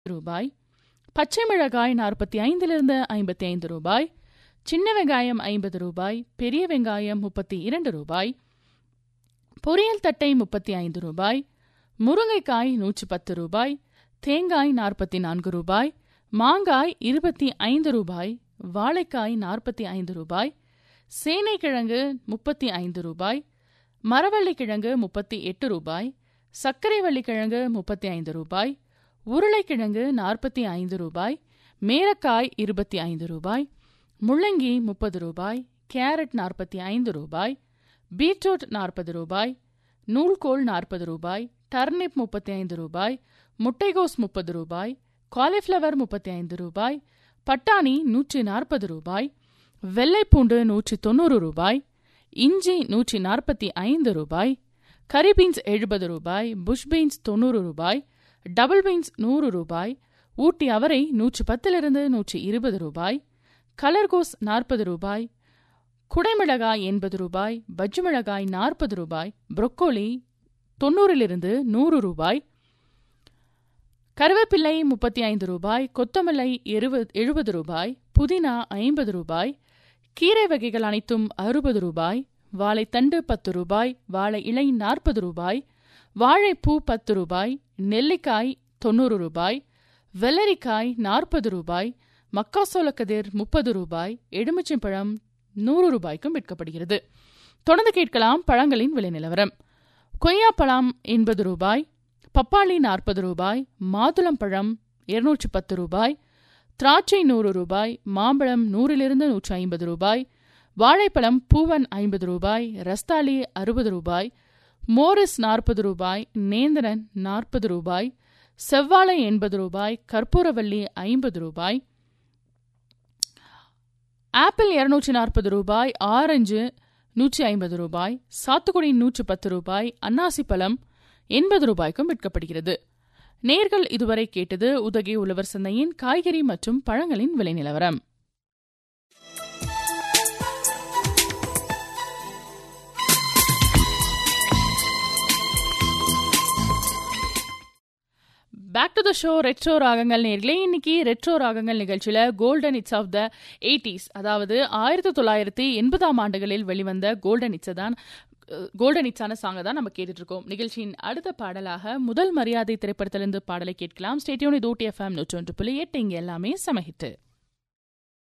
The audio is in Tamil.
ரூபாய் பச்சை மிளகாய் நாற்பத்தி ஐந்திலிருந்து ஐம்பத்தி ஐந்து ரூபாய் சின்ன வெங்காயம் ஐம்பது ரூபாய் பெரிய வெங்காயம் முப்பத்தி இரண்டு ரூபாய் பொரியல் தட்டை முப்பத்தி ஐந்து ரூபாய் முருங்கைக்காய் நூற்றி பத்து ரூபாய் தேங்காய் நாற்பத்தி நான்கு ரூபாய் மாங்காய் இருபத்தி ஐந்து ரூபாய் வாழைக்காய் நாற்பத்தி ஐந்து ரூபாய் சேனைக்கிழங்கு முப்பத்தி ஐந்து ரூபாய் மரவள்ளிக்கிழங்கு முப்பத்தி எட்டு ரூபாய் சர்க்கரை வள்ளிக்கிழங்கு முப்பத்தி ஐந்து ரூபாய் உருளைக்கிழங்கு நாற்பத்தி ஐந்து ரூபாய் மேரக்காய் இருபத்தி ஐந்து ரூபாய் முள்ளங்கி முப்பது ரூபாய் கேரட் நாற்பத்தி ஐந்து ரூபாய் பீட்ரூட் நாற்பது ரூபாய் நூல்கோல் நாற்பது ரூபாய் டர்னிப் முப்பத்தி ஐந்து ரூபாய் முட்டைகோஸ் முப்பது ரூபாய் காலிஃப்ளவர் முப்பத்தி ஐந்து ரூபாய் பட்டாணி நூற்றி நாற்பது ரூபாய் வெள்ளைப்பூண்டு நூற்றி தொண்ணூறு ரூபாய் இஞ்சி நூற்றி நாற்பத்தி ஐந்து ரூபாய் கரி பீன்ஸ் எழுபது ரூபாய் புஷ் பீன்ஸ் தொண்ணூறு ரூபாய் டபுள் பீன்ஸ் நூறு ரூபாய் ஊட்டி அவரை நூற்றி பத்திலிருந்து நூற்றி இருபது ரூபாய் கலர்கோஸ் நாற்பது ரூபாய் குடைமிளகாய் எண்பது ரூபாய் பஜ்ஜு மிளகாய் நாற்பது ரூபாய் புரொக்கோலி தொண்ணூறிலிருந்து நூறு ரூபாய் கருவேப்பிள்ளை முப்பத்தி ஐந்து ரூபாய் கொத்தமல்லி எழுபது ரூபாய் புதினா ஐம்பது ரூபாய் கீரை வகைகள் அனைத்தும் அறுபது ரூபாய் வாழைத்தண்டு பத்து ரூபாய் வாழை இலை நாற்பது ரூபாய் வாழைப்பூ பத்து ரூபாய் நெல்லிக்காய் தொண்ணூறு ரூபாய் வெள்ளரிக்காய் நாற்பது ரூபாய் மக்காசோளக்கதிர் முப்பது ரூபாய் எலுமிச்சம்பழம் நூறு ரூபாய்க்கும் விற்கப்படுகிறது தொடர்ந்து கேட்கலாம் பழங்களின் விலை நிலவரம் கொய்யாப்பழம் எண்பது ரூபாய் பப்பாளி நாற்பது ரூபாய் மாதுளம்பழம் இருநூற்றி பத்து ரூபாய் திராட்சை நூறு ரூபாய் மாம்பழம் நூறிலிருந்து நூற்றி ஐம்பது ரூபாய் வாழைப்பழம் பூவன் ஐம்பது ரூபாய் ரஸ்தாலி அறுபது ரூபாய் மோரிஸ் நாற்பது ரூபாய் நேந்திரன் நாற்பது ரூபாய் செவ்வாழை எண்பது ரூபாய் கற்பூரவல்லி ஐம்பது ரூபாய் ஆப்பிள் இருநூற்றி நாற்பது ரூபாய் ஆரஞ்சு நூற்றி ஐம்பது ரூபாய் சாத்துக்குடி நூற்றி பத்து ரூபாய் அன்னாசி பழம் எண்பது ரூபாய்க்கும் விற்கப்படுகிறது நேர்கள் இதுவரை கேட்டது உதகை உழவர் சந்தையின் காய்கறி மற்றும் பழங்களின் விலை நிலவரம் back to the show retro ராகங்கள் நேர்களே இன்னைக்கு ரெட்ரோ ராகங்கள் நிகழ்ச்சியில் golden hits of the eighties அதாவது ஆயிரத்தி தொள்ளாயிரத்தி எண்பதாம் ஆண்டுகளில் வெளிவந்த கோல்டன் இட்ஸை தான் கோல்டன் இட்ஸான சாங்கை தான் நம்ம கேட்டுட்டு இருக்கோம் நிகழ்ச்சியின் அடுத்த பாடலாக முதல் மரியாதை திரைப்படத்திலிருந்து பாடலை கேட்கலாம் ஸ்டேடியோனி தூட்டி எஃப்எம் நூற்றி ஒன்று புள்ளி எட்டு இங்கே எல்லாமே சமஹிட்டு